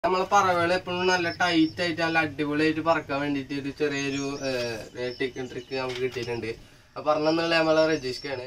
നമ്മളെ പറവകൾ എപ്പോഴും നല്ല ടൈറ്റ് ആയിട്ട് നല്ല അടിപൊളിയായിട്ട് പറക്കാൻ വേണ്ടിയിട്ട് ഒരു ചെറിയൊരു ടിക്കൻ ട്രിക്ക് നമുക്ക് കിട്ടിയിട്ടുണ്ട് അപ്പൊ പറഞ്ഞെന്നുള്ള നമ്മളെ രജിഷ്ക്കാണ്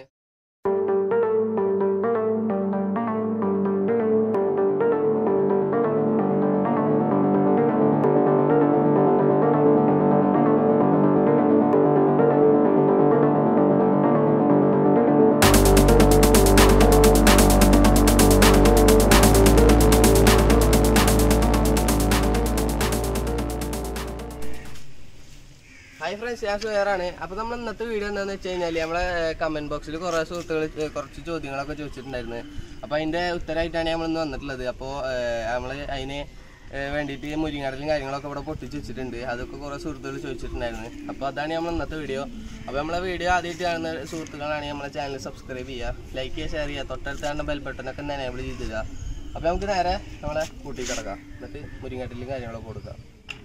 ഹായ് ഫ്രണ്ട്സ് ഞാൻ സുഹേറാണ് അപ്പൊ നമ്മൾ ഇന്നത്തെ വീഡിയോ എന്താന്ന് വെച്ച് കഴിഞ്ഞാല് നമ്മളെ കമന്റ് ബോക്സിൽ കുറെ സുഹൃത്തുക്കൾ ഏർ, കുറച്ച് ചോദ്യങ്ങളൊക്കെ ചോദിച്ചിട്ടുണ്ടായിരുന്നു അപ്പൊ അതിന്റെ ഉത്തരമായിട്ടാണ് നമ്മൾ ഇന്ന് വന്നിട്ടുള്ളത് അപ്പോൾ നമ്മള് അതിന് ഏർ, വേണ്ടിയിട്ട് മുരിങ്ങാടലും കാര്യങ്ങളൊക്കെ ഇവിടെ പൊട്ടിച്ച് വെച്ചിട്ടുണ്ട് അതൊക്കെ കുറെ സുഹൃത്തുക്കൾ ചോദിച്ചിട്ടുണ്ടായിരുന്നു അപ്പോൾ അതാണ് നമ്മൾ ഇന്നത്തെ വീഡിയോ അപ്പോൾ നമ്മളെ വീഡിയോ ആദ്യമായിട്ട് കാണുന്ന സുഹൃത്തുക്കളാണെങ്കിൽ നമ്മളെ ചാനൽ സബ്സ്ക്രൈബ് ചെയ്യുക ലൈക്ക് ചെയ്യുക ഷെയർ ചെയ്യുക തൊട്ടടുത്ത് കാണുന്ന ബെൽ ബട്ടനൊക്കെ ഒന്ന് എനേബിൾ ചെയ്തിടുക അപ്പോൾ നമുക്ക് നേരെ നമ്മളെ കൂട്ടി കിടക്കാം എന്നിട്ട് മുരിങ്ങാട്ടിലും കാര്യങ്ങളൊക്കെ കൊടുക്കാം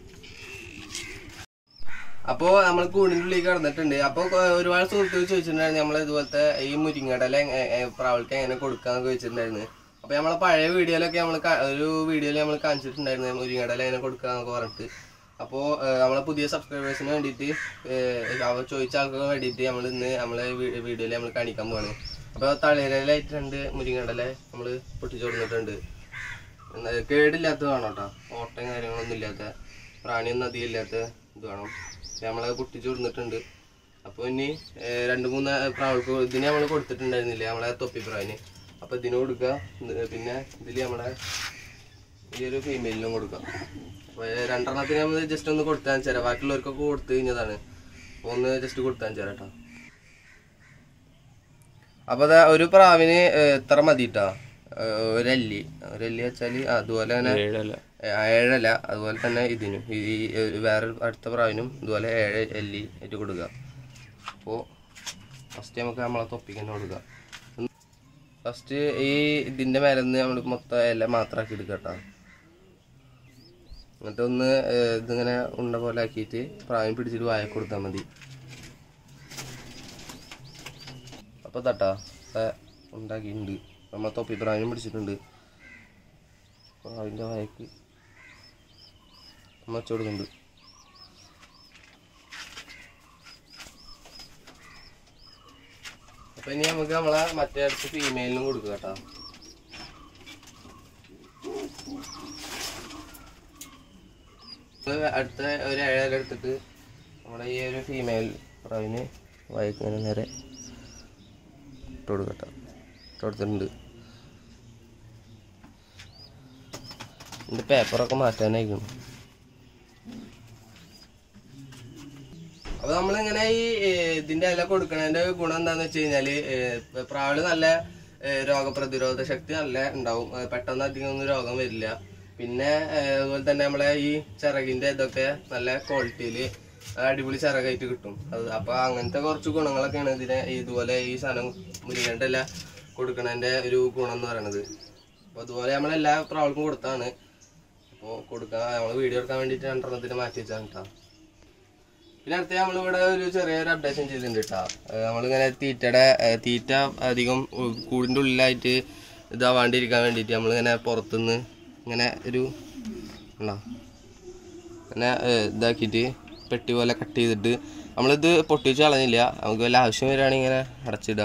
അപ്പോ നമ്മൾ കൂടിന്റെ ഉള്ളിൽ കിടന്നിട്ടുണ്ട് അപ്പൊ കൊ- ഒരുപാട് സുഹൃത്തുക്കൾ ചോദിച്ചിട്ടുണ്ടായിരുന്നു നമ്മൾ ഇതുപോലത്തെ ഈ മുരിങ്ങടല പ്രാവൾക്ക് എങ്ങനെ കൊടുക്കാന്ന് ചോദിച്ചിട്ടുണ്ടായിരുന്നു അപ്പൊ നമ്മളെ പഴയ വീഡിയോയിലൊക്കെ നമ്മൾ ഒരു വീഡിയോയിൽ നമ്മൾ കാണിച്ചിട്ടുണ്ടായിരുന്നു മുരിങ്ങടല എങ്ങനെ കൊടുക്കാന്നൊക്കെ പറഞ്ഞിട്ട് അപ്പോൾ നമ്മളെ പുതിയ സബ്സ്ക്രൈബേഴ്സിന് വേണ്ടിയിട്ട് ഏഹ്, അവർ ചോദിച്ച ആൾക്കൊക്കെ വേണ്ടിയിട്ട് നമ്മൾ ഇന്ന് നമ്മളെ വീഡിയോയിൽ നമ്മൾ കാണിക്കാൻ പോവാണ് അപ്പോൾ തളിരലായിട്ട് രണ്ട് മുരിങ്ങടല നമ്മൾ പൊട്ടിച്ചു കൊടുത്തിട്ടുണ്ട് എന്നാ കേടില്ലാത്തത് വേണം കേട്ടോ ഓട്ടയും കാര്യങ്ങളൊന്നും ഇല്ലാത്ത പ്രാണിയൊന്നും അധികം ഇല്ലാത്ത ഇത് വേണം ഇത് നമ്മളെ പൊട്ടിച്ചു കൊടുത്തിട്ടുണ്ട് അപ്പോൾ ഇനി ഏർ, രണ്ട് മൂന്ന് പ്രാവൾക്ക് ഇതിന് നമ്മൾ കൊടുത്തിട്ടുണ്ടായിരുന്നില്ല നമ്മളെ തൊപ്പി പ്രാവിന് അപ്പോൾ ഇതിന് കൊടുക്കുക ഇത് പിന്നെ ഇതിൽ നമ്മളെ ഈ ഒരു ഫീമെയിലിനും കൊടുക്കാം അപ്പോൾ രണ്ടെണ്ണത്തിന് നമ്മൾ ജസ്റ്റ് ഒന്ന് കൊടുത്താൽ വെച്ചാൽ ബാക്കിയുള്ളവർക്കൊക്കെ കൊടുത്തു കഴിഞ്ഞതാണ് അപ്പോൾ ഒന്ന് ജസ്റ്റ് കൊടുത്താൽ വെച്ചാൽ കേട്ടോ അപ്പോൾ അതാ ഒരു പ്രാവിന് ഏർ, ഇത്ര മതി കേട്ടോ ഒരല്ലി ഒരല്ലി വെച്ചാൽ അതുപോലെ തന്നെ ഏ, ഏഴല അതുപോലെ തന്നെ ഇതിനും ഈ ഈ, ഏ, വേറെ അടുത്ത പ്രാവിനും ഇതുപോലെ ഏഴ് എല്ലി ആയിട്ട് കൊടുക്കുക അപ്പോൾ ഫസ്റ്റ് നമുക്ക് നമ്മളെ തൊപ്പിക്ക് തന്നെ കൊടുക്കുക ഫസ്റ്റ് ഈ ഇതിൻ്റെ മേലെ നിന്ന് നമ്മൾ മൊത്തം ഇല മാത്രമാക്കി എടുക്കുക കേട്ടോ എന്നിട്ട് ഒന്ന് ഏ, ഇതിങ്ങനെ ഉണ്ട പോലെ ആക്കിയിട്ട് പ്രാവിന് പിടിച്ചിട്ട് വായ കൊടുത്താൽ മതി അപ്പോൾ തട്ടാ ഉണ്ടാക്കിയിട്ടുണ്ട് നമ്മളെ തൊപ്പി പ്രാവിനും പിടിച്ചിട്ടുണ്ട് പ്രാവിൻ്റെ വായക്ക് നമ്മൾ വെച്ച് കൊടുക്കുന്നുണ്ട് അപ്പൊ ഇനി നമുക്ക് നമ്മളെ മറ്റേ അടുത്ത് ഫീമെയിലിനും കൊടുക്കുക കേട്ടോ ഇത് അടുത്ത ഒരു ഏഴര എടുത്തിട്ട് നമ്മുടെ ഈ ഒരു ഫീമെയിൽ പ്രാവിന് വായിക്കുന്നതിന് നേരെ ഇട്ട് കൊടുക്കട്ടെ ഇട്ട് കൊടുത്തിട്ടുണ്ട് ഇതിന്റെ പേപ്പറൊക്കെ മാറ്റാനായിരിക്കണം അപ്പൊ നമ്മളിങ്ങനെ ഈ ഏർ, ഇതിന്റെ ഇല കൊടുക്കണതിന്റെ ഗുണം എന്താന്ന് വെച്ച് കഴിഞ്ഞാല് ഏർ, പ്രാവില് നല്ല ഏർ, രോഗപ്രതിരോധ ശക്തി നല്ല ഉണ്ടാവും ഏർ, പെട്ടെന്ന് അധികം ഒന്നും രോഗം വരില്ല പിന്നെ ഏർ, അതുപോലെ തന്നെ നമ്മളെ ഈ ചിറകിന്റെ ഇതൊക്കെ നല്ല ക്വാളിറ്റിയില് അടിപൊളി ചിറകായിട്ട് കിട്ടും അത് അപ്പൊ അങ്ങനത്തെ കുറച്ച് ഗുണങ്ങളൊക്കെയാണ് ഇതിനെ ഇതുപോലെ ഈ സാധനം മുരിങ്ങന്റെ ഇല കൊടുക്കണതിന്റെ ഒരു ഗുണം എന്ന് പറയണത് അപ്പൊ അതുപോലെ നമ്മളെല്ലാ പ്രാവൾക്കും കൊടുത്താണ് അപ്പോൾ കൊടുക്കാൻ നമ്മൾ വീഡിയോ എടുക്കാൻ വേണ്ടിയിട്ട് രണ്ടെണ്ണത്തിന് മാറ്റി വെച്ചാണ് കേട്ടോ പിന്നെ അടുത്ത നമ്മളിവിടെ ഒരു ചെറിയൊരു അപ്ഡേഷൻ ചെയ്തിട്ടുണ്ട് കേട്ടോ നമ്മളിങ്ങനെ തീറ്റയുടെ ഏർ തീറ്റ അധികം ഉ- കൂടിൻ്റെ ഉള്ളിലായിട്ട് ഇതാവാണ്ടിരിക്കാൻ വേണ്ടിയിട്ട് നമ്മളിങ്ങനെ പുറത്തുനിന്ന് ഇങ്ങനെ ഒരു ഉണ്ടോ ഇങ്ങനെ ഏർ ഇതാക്കിയിട്ട് പെട്ടി പോലെ കട്ട് ചെയ്തിട്ട് നമ്മളിത് പൊട്ടിച്ച് കളഞ്ഞില്ല നമുക്ക് വല്ല ആവശ്യം വരികയാണെങ്കിൽ ഇങ്ങനെ അടച്ചിടുക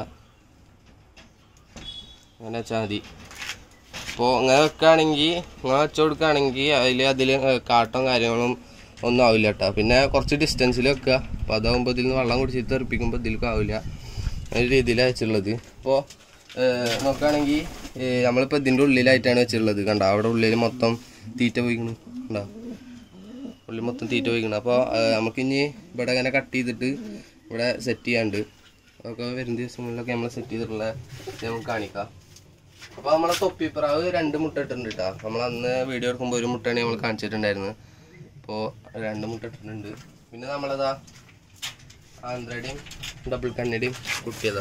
അങ്ങനെ വെച്ചാൽ മതി അപ്പോൾ ഇങ്ങനെ വെക്കുകയാണെങ്കിൽ ഇങ്ങനെ വെച്ച് കൊടുക്കുകയാണെങ്കിൽ അതിൽ അതിൽ കാട്ടോ കാര്യങ്ങളും ഒന്നും ആവില്ല കേട്ടോ പിന്നെ കുറച്ച് ഡിസ്റ്റൻസിൽ വെക്കുക അപ്പോൾ അതാകുമ്പോൾ ഇതിൽ നിന്ന് വെള്ളം കുടിച്ചിട്ട് തെറിപ്പിക്കുമ്പോൾ ഇതിലേക്ക് ആവില്ല ഒരു രീതിയിലാണ് വെച്ചിട്ടുള്ളത് അപ്പോൾ നോക്കുകയാണെങ്കിൽ നമ്മളിപ്പോൾ ഇതിൻ്റെ ഉള്ളിലായിട്ടാണ് വെച്ചിട്ടുള്ളത് കണ്ട അവിടെ ഉള്ളിൽ മൊത്തം തീറ്റ പോയിക്കണം കണ്ടോ ഉള്ളിൽ മൊത്തം തീറ്റ പോയിക്കണം അപ്പോൾ നമുക്കിനി ഇവിടെ ഇങ്ങനെ കട്ട് ചെയ്തിട്ട് ഇവിടെ സെറ്റ് ചെയ്യാണ്ട് അതൊക്കെ വരും ദിവസങ്ങളിലൊക്കെ നമ്മൾ സെറ്റ് ചെയ്തിട്ടുള്ള ഇത് നമുക്ക് കാണിക്കാം അപ്പൊ നമ്മളെ തൊപ്പിപ്രാവ് രണ്ട് മുട്ട ഇട്ടിട്ടുണ്ട് കേട്ടോ നമ്മൾ അന്ന് വീഡിയോ എടുക്കുമ്പോൾ ഒരു മുട്ടയാണ് നമ്മൾ കാണിച്ചിട്ടുണ്ടായിരുന്നത് അപ്പോൾ രണ്ട് മുട്ട ഇട്ടിട്ടുണ്ട് പിന്നെ നമ്മളതാ ആന്ധ്രയുടെയും ഡബിൾ കണ്ണിയുടെയും കുട്ടിയതാ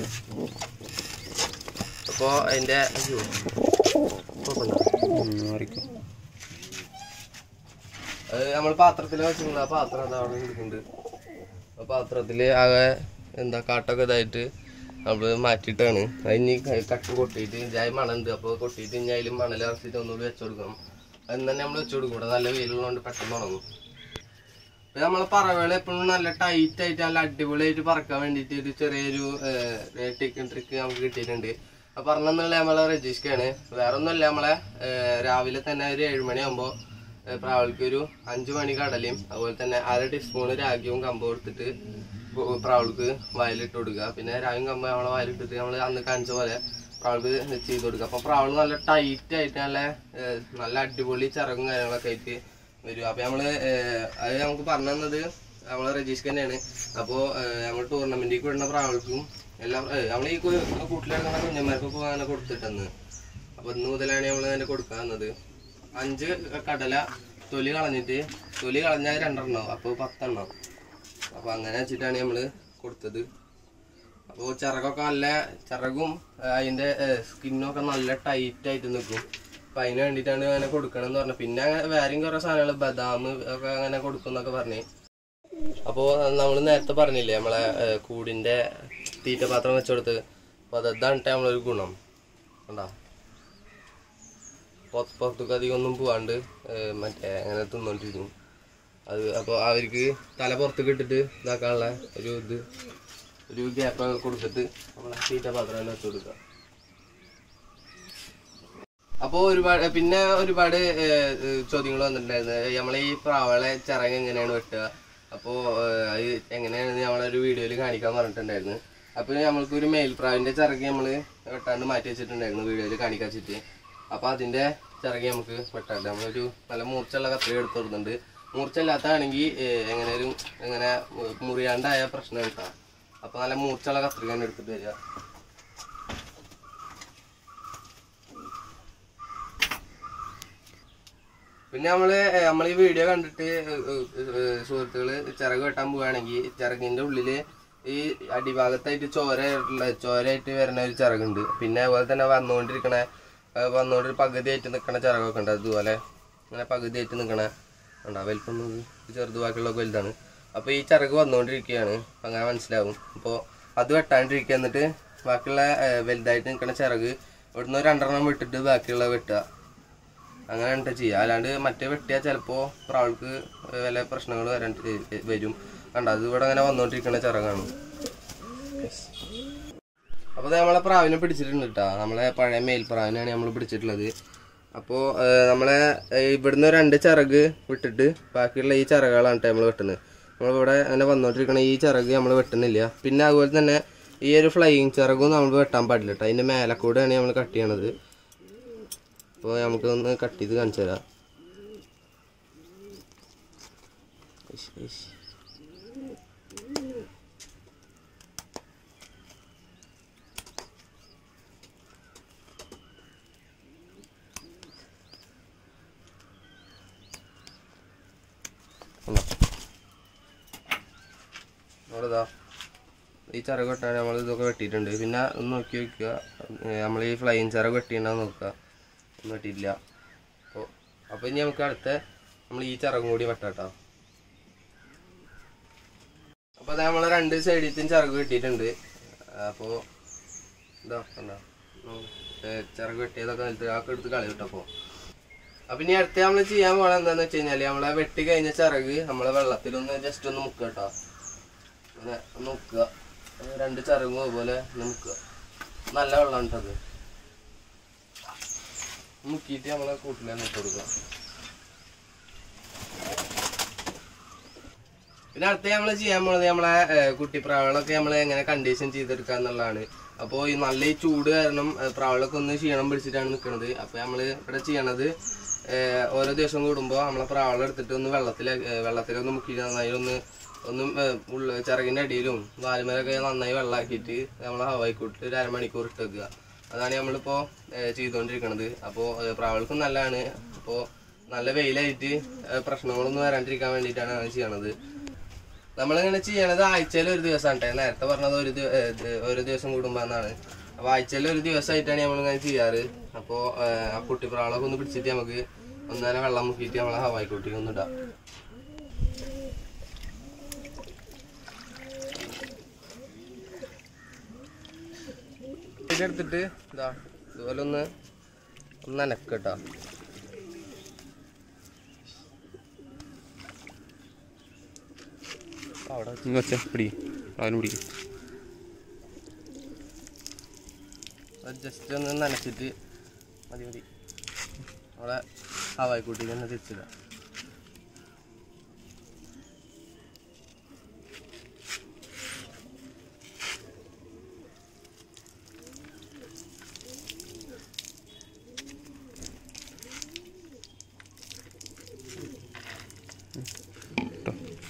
അപ്പോൾ അതിൻ്റെ അയ്യോ കുഴപ്പമുണ്ടോ? അത് നമ്മൾ പാത്രത്തിൽ വെച്ചിട്ടുണ്ട് ആ പാത്രം അതാ അവിടെ ഇരിക്കുന്നുണ്ട് ആ പാത്രത്തില് ആകെ എന്താ കാട്ടൊക്കെ ഇതായിട്ട് നമ്മള് മാറ്റിയിട്ടാണ് അതിന് കട്ട് കൊട്ടിയിട്ട് ഇതായി മണുണ്ട് അപ്പോൾ കൊട്ടിയിട്ട് ഇനി അതിൽ മണൽ ഇറച്ചിട്ട് ഒന്നുകൂടി വെച്ച് കൊടുക്കണം എന്ന് തന്നെ നമ്മൾ വെച്ച് കൊടുക്കും ഇവിടെ നല്ല വെയിലുള്ളതുകൊണ്ട് പെട്ടെന്ന് ഉണങ്ങും പിന്നെ നമ്മളെ പറവകൾ എപ്പോഴും നല്ല ടൈറ്റ് ആയിട്ട് നല്ല അടിപൊളിയായിട്ട് പറക്കാൻ വേണ്ടിയിട്ട് ഒരു ചെറിയൊരു ടിക്കും ട്രിക്ക് നമുക്ക് കിട്ടിയിട്ടുണ്ട് അപ്പൊ പറഞ്ഞെന്നുള്ള നമ്മളെ രജിഷ്ക്കാണ് വേറെ ഒന്നുമല്ല നമ്മളെ ഏഹ്, രാവിലെ തന്നെ ഒരു ഏഴുമണിയാകുമ്പോൾ പ്രാവൾക്ക് ഒരു അഞ്ചു മണി കടലയും അതുപോലെ തന്നെ അര ടീസ്പൂൺ രാഗിയും കമ്പും എടുത്തിട്ട് പു- പ്രാവൾക്ക് വയലിട്ട് കൊടുക്കുക പിന്നെ രാഗിയും കമ്പും നമ്മളെ വയലിട്ടിട്ട് നമ്മൾ അന്ന് കാണിച്ച പോലെ പ്രാവൾക്ക് ചെയ്ത് കൊടുക്കുക അപ്പൊ പ്രാവൾ നല്ല ടൈറ്റ് ആയിട്ട് നല്ല ഏഹ്, നല്ല അടിപൊളി ചിറകും കാര്യങ്ങളൊക്കെ ആയിട്ട് വരും അപ്പൊ നമ്മള് ഏഹ്, അത് നമുക്ക് പറഞ്ഞു തന്നത് നമ്മളെ രജീഷ് തന്നെയാണ് അപ്പോ ഏഹ്, നമ്മൾ ടൂർണമെന്റിലേക്ക് വിടുന്ന പ്രാവൾക്കും എല്ലാം ഏഹ്, നമ്മൾ ഈ കു- കൂട്ടിലിറങ്ങുന്ന കുഞ്ഞന്മാർക്കൊക്കെ അങ്ങനെ കൊടുത്തിട്ടെന്ന് അപ്പൊ ഇന്ന് മുതലാണ് നമ്മൾ അതിന്റെ കൊടുക്കാൻ തന്നത് അഞ്ച് കടല തൊലി കളഞ്ഞിട്ട് തൊലി കളഞ്ഞാൽ രണ്ടെണ്ണം അപ്പൊ പത്തെണ്ണം അപ്പൊ അങ്ങനെ വെച്ചിട്ടാണ് നമ്മള് കൊടുത്തത് അപ്പോൾ ചിറകൊക്കെ നല്ല ചിറകും ആ, അതിന്റെ സ്കിന്നും ഒക്കെ നല്ല ടൈറ്റ് ആയിട്ട് നിൽക്കും അപ്പൊ അതിന് വേണ്ടിയിട്ടാണ് അങ്ങനെ കൊടുക്കണം എന്ന് പറഞ്ഞു പിന്നെ അങ്ങനെ വേറെയും കുറെ സാധനങ്ങൾ ബദാം ഒക്കെ അങ്ങനെ കൊടുക്കും എന്നൊക്കെ പറഞ്ഞു അപ്പോൾ നമ്മൾ നേരത്തെ പറഞ്ഞില്ലേ നമ്മളെ ഏ, കൂടിന്റെ തീറ്റ പാത്രം വെച്ചുകൊടുത്ത് അപ്പോൾ അതാണ് നമ്മളൊരു ഗുണം കണ്ടാ പുറത്ത് പുറത്തേക്ക് അധികം ഒന്നും പോവാണ്ട് ഏ, മറ്റേ അങ്ങനെ തിന്നോണ്ടിരിക്കും അത് അപ്പോൾ അവർക്ക് തല പുറത്തേക്ക് ഇട്ടിട്ട് ഇതാക്കാനുള്ള ഒരു ഇത് ഒരു ഗ്യാപ്പ് കൊടുത്തിട്ട് നമ്മളെ തീറ്റ പാത്രം തന്നെ വെച്ച് കൊടുക്കുക അപ്പോൾ ഒരുപാട് പിന്നെ ഒരുപാട് ചോദ്യങ്ങൾ വന്നിട്ടുണ്ടായിരുന്നു നമ്മളെ ഈ പ്രാവളെ ചിറക് എങ്ങനെയാണ് വെട്ടുക അപ്പോൾ അത് എങ്ങനെയാണ് നമ്മളൊരു വീഡിയോയിൽ കാണിക്കാൻ പറഞ്ഞിട്ടുണ്ടായിരുന്നു അപ്പോൾ നമ്മൾക്ക് ഒരു മേൽപ്രാവിന്റെ ചിറക് നമ്മൾ വെട്ടാണ്ട് മാറ്റി വെച്ചിട്ടുണ്ടായിരുന്നു വീഡിയോയിൽ കാണിക്കാൻ വെച്ചിട്ട് അപ്പോൾ അതിന്റെ ചിറക് നമുക്ക് വെട്ടാണ്ട് നമ്മളൊരു നല്ല മൂർച്ചയുള്ള കത്രിക എടുത്ത് കൊടുക്കുന്നുണ്ട് മൂർച്ചയില്ലാത്തതാണെങ്കിൽ എങ്ങനെയും എങ്ങനെ മുറിയാണ്ടായ പ്രശ്നം ഉണ്ടാവും അപ്പോൾ നല്ല മൂർച്ചയുള്ള കത്രിക തന്നെ എടുത്തിട്ട് വരിക പിന്നെ നമ്മള് ഏഹ്, നമ്മള് ഈ വീഡിയോ കണ്ടിട്ട് ഏഹ്, ഏഹ്, സുഹൃത്തുക്കള് ചിറക് വെട്ടാൻ പോവുകയാണെങ്കിൽ ചിറകിന്റെ ഉള്ളില് ഈ അടിഭാഗത്തായിട്ട് ചോര ഉള്ള ചോരയായിട്ട് വരുന്ന ഒരു ചിറകുണ്ട് പിന്നെ അതുപോലെ തന്നെ വന്നുകൊണ്ടിരിക്കണ ഏഹ്, വന്നുകൊണ്ട് ഒരു പകുതിയായിട്ട് നിൽക്കണ ചിറകൊക്കെ ഉണ്ട് അതുപോലെ അങ്ങനെ പകുതിയായിട്ട് നിൽക്കണ ഉണ്ടാ വലിപ്പം നോക്ക്. ഇത് ചെറുത് ബാക്കിയുള്ളതൊക്കെ വലുതാണ് അപ്പൊ ഈ ചിറക് വന്നുകൊണ്ടിരിക്കുകയാണ് അങ്ങനെ മനസ്സിലാവും അപ്പോൾ അത് വെട്ടാണ്ടിരിക്കുക എന്നിട്ട് ബാക്കിയുള്ള ഏഹ്, വലുതായിട്ട് നിൽക്കണ ചിറക് ഇവിടുന്ന് ഒരു രണ്ടെണ്ണം വിട്ടിട്ട് ബാക്കിയുള്ള വെട്ടുക അങ്ങനെ ഉണ്ട് ചെയ്യുക അല്ലാണ്ട് മറ്റേ വെട്ടിയാൽ ചിലപ്പോൾ പ്രാവൾക്ക് വല്ല പ്രശ്നങ്ങൾ വരാൻ വരും കണ്ട അത് ഇവിടെ അങ്ങനെ വന്നുകൊണ്ടിരിക്കുന്ന ചിറകാണ് അപ്പോൾ നമ്മളെ പ്രാവിനെ പിടിച്ചിട്ടുണ്ട് കേട്ടോ നമ്മളെ പഴയ മേൽപ്രാവിനാണ് നമ്മൾ പിടിച്ചിട്ടുള്ളത് അപ്പോൾ നമ്മളെ ഏഹ്, ഇവിടുന്ന് രണ്ട് ചിറക് വിട്ടിട്ട് ബാക്കിയുള്ള ഈ ചിറകുകളാണ് കേട്ടോ നമ്മൾ വെട്ടുന്നത് നമ്മളിവിടെ അങ്ങനെ വന്നുകൊണ്ടിരിക്കണ ഈ ചിറക് നമ്മൾ വെട്ടുന്നില്ല പിന്നെ അതുപോലെ തന്നെ ഈ ഒരു ഫ്ലൈയിങ് ചിറകും നമ്മൾ വെട്ടാൻ പാടില്ല കേട്ടോ അതിൻ്റെ മേലെ കൂടെയാണ് നമ്മൾ കട്ട് ചെയ്യണത് അപ്പോൾ നമുക്ക് ഒന്ന് കട്ട് ചെയ്ത് കാണിച്ചു തരാം ഇഷ്, ഇഷ്. കണ്ടോ? നമ്മളിതാ ഈ ചിറക് വെട്ടാൻ നമ്മൾ ഇതൊക്കെ വെട്ടിയിട്ടുണ്ട് പിന്നെ ഒന്ന് നോക്കി വെക്കുക നമ്മൾ ഈ ഫ്ലൈയിങ് ചിറക് വെട്ടിയിട്ടുണ്ടാന്ന് നോക്കുക ഒന്നും വെട്ടിയിട്ടില്ല അപ്പോൾ അപ്പോൾ ഇനി നമുക്ക് അടുത്ത നമ്മൾ ഈ ചിറകും കൂടി വെട്ടാട്ടോ അപ്പോൾ അത് നമ്മൾ രണ്ട് സൈഡിലത്തെയും ചിറക് വെട്ടിയിട്ടുണ്ട് അപ്പോൾ ഇതാ കണ്ടോ ഉം. ഏ, ചിറക് വെട്ടിയതൊക്കെ നിലത്ത് ആക്കെ എടുത്ത് കളി കിട്ടപ്പോൾ അപ്പൊ ഇനി അടുത്ത നമ്മൾ ചെയ്യാൻ പോണ എന്താന്ന് വെച്ച് കഴിഞ്ഞാല് നമ്മളെ വെട്ടി കഴിഞ്ഞ ചിറക് നമ്മളെ വെള്ളത്തിലൊന്ന് ജസ്റ്റ് ഒന്ന് മുക്കുക കേട്ടോ അങ്ങനെ ഒന്ന് മുക്കുക അത് രണ്ട് ചിറകും അതുപോലെ ഒന്ന് മുക്കുക നല്ല വെള്ളമാണ് കേട്ടത് മുക്കിയിട്ട് നമ്മളെ കൂട്ടിൽ തന്നെ ഇട്ട് കൊടുക്കുക പിന്നെ അടുത്ത നമ്മൾ ചെയ്യാൻ പോണത് നമ്മളെ ഏഹ്, കുട്ടിപ്രാവളൊക്കെ നമ്മൾ എങ്ങനെ കണ്ടീഷൻ ചെയ്തെടുക്കുക എന്നുള്ളതാണ് അപ്പോൾ ഈ നല്ല ഈ ചൂട് കാരണം ഏഹ്, പ്രാവളൊക്കെ ഒന്ന് ക്ഷീണം പിടിച്ചിട്ടാണ് നിൽക്കുന്നത് അപ്പോൾ നമ്മൾ ഇവിടെ ചെയ്യണത് ഏഹ്, ഓരോ ദിവസം കൂടുമ്പോൾ നമ്മളെ പ്രാവളം എടുത്തിട്ട് ഒന്ന് വെള്ളത്തിൽ വെള്ളത്തിലൊന്ന് മുക്കി നന്നായി ഒന്ന് ഒന്നും ഏഹ്, ഉള്ള ചിറകിൻ്റെ അടിയിലും വാലുമേലൊക്കെ നന്നായി വെള്ളമാക്കിയിട്ട് നമ്മളെ ഹവായിക്കൂട്ടിൽ ഒരു അരമണിക്കൂർ ഇട്ട് വെക്കുക അതാണ് നമ്മളിപ്പോൾ ചെയ്തുകൊണ്ടിരിക്കുന്നത് അപ്പോൾ പ്രാവൾക്കും നല്ലതാണ് അപ്പോൾ നല്ല വെയിലായിട്ട് ഏഹ്, പ്രശ്നങ്ങളൊന്നും വരാണ്ടിരിക്കാൻ വേണ്ടിയിട്ടാണ് അങ്ങനെ ചെയ്യണത് നമ്മളിങ്ങനെ ചെയ്യണത് ആഴ്ചയിൽ ഒരു ദിവസമാണ് കേട്ടോ നേരത്തെ പറഞ്ഞത് ഒരു ദിവ- ഏഹ് ഇത് ഒരു ദിവസം കൂടുമ്പോ എന്നാണ് അപ്പൊ ആഴ്ചയിൽ ഒരു ദിവസമായിട്ടാണ് നമ്മളിങ്ങനെ ചെയ്യാറ് അപ്പോ ഏഹ്, ആ കുട്ടിപ്രാളൊക്കെ ഒന്ന് പിടിച്ചിട്ട് നമുക്ക് ഒന്നേനെ വെള്ളം മുക്കിയിട്ട് നമ്മളെ ഹവായിക്കുട്ടിക്ക് ഒന്ന് ഇടാം ഇതെടുത്തിട്ട് ഇതാ ഇതുപോലെ ഒന്ന് ഒന്ന് അനക്കട്ടോ അവിടെ ഇങ്ങ് വെച്ച പിടി അവന് പിടിക്കും ജസ്റ്റ് ഒന്ന് നനച്ചിട്ട് മതി മതി അവിടെ ഹവായിക്കൂട്ടി തന്നെ തിരിച്ചിടാം കേട്ടോ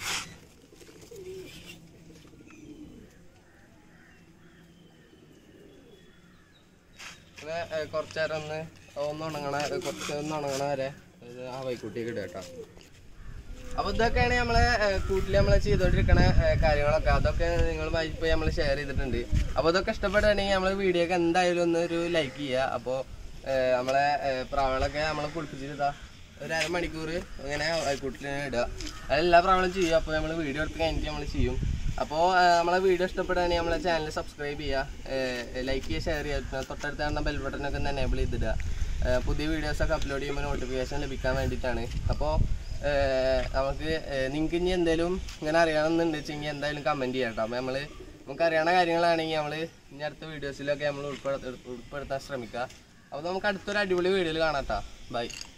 പിന്നെ ഏ, കുറച്ച് നേരം ഒന്ന് ഒന്ന് ഉണങ്ങണ ഏ, കുറച്ച് ഒന്ന് ഉണങ്ങണ വരെ ഇത് ആ വൈക്കുട്ടിയൊക്കെ ഇടുക കേട്ടോ അപ്പൊ ഇതൊക്കെയാണ് നമ്മളെ ഏ, കൂട്ടില് നമ്മളെ ചെയ്തോണ്ടിരിക്കണ ഏ, കാര്യങ്ങളൊക്കെ അതൊക്കെ നിങ്ങളുമായി ഇപ്പൊ നമ്മൾ ഷെയർ ചെയ്തിട്ടുണ്ട് അപ്പൊ ഇതൊക്കെ ഇഷ്ടപ്പെടുകയാണെങ്കിൽ നമ്മളെ വീഡിയോക്ക് എന്തായാലും ഒന്ന് ഒരു ലൈക്ക് ചെയ്യുക അപ്പോൾ നമ്മളെ ഏ, പ്രാവളൊക്കെ നമ്മളെ കുളിപ്പിച്ചിട്ടാ ഒരു അരമണിക്കൂർ ഇങ്ങനെ വൈക്കൂട്ടിൽ ഇടുക അതെല്ലാ പ്രാവളും ചെയ്യും അപ്പോൾ നമ്മൾ വീഡിയോ എടുത്ത് കഴിഞ്ഞിട്ട് നമ്മൾ ചെയ്യും അപ്പോൾ നമ്മളെ വീഡിയോ ഇഷ്ടപ്പെടുകയാണെങ്കിൽ നമ്മളെ ചാനൽ സബ്സ്ക്രൈബ് ചെയ്യുക ലൈക്ക് ചെയ്യുക ഷെയർ ചെയ്യുക പിന്നെ തൊട്ടടുത്ത് കാണുന്ന ബെൽ ബട്ടനൊക്കെ ഒന്ന് എനേബിൾ ചെയ്തിടുക ഏഹ് പുതിയ വീഡിയോസൊക്കെ അപ്ലോഡ് ചെയ്യുമ്പോൾ നോട്ടിഫിക്കേഷൻ ലഭിക്കാൻ വേണ്ടിയിട്ടാണ് അപ്പോൾ നമുക്ക് നിങ്ങൾക്ക് ഇനി എന്തെങ്കിലും ഇങ്ങനെ അറിയണമെന്നുണ്ട് വെച്ചെങ്കിൽ എന്തായാലും കമൻറ്റ് ചെയ്യാം കേട്ടോ അപ്പോൾ നമ്മൾ നമുക്ക് അറിയണ കാര്യങ്ങളാണെങ്കിൽ നമ്മൾ ഇനി അടുത്ത വീഡിയോസിലൊക്കെ നമ്മൾ ഉൾപ്പെടുത്ത ഉൾപ്പെടുത്താൻ ശ്രമിക്കുക അപ്പോൾ നമുക്ക് അടുത്തൊരു അടിപൊളി വീഡിയോയിൽ കാണാം കേട്ടോ ബൈ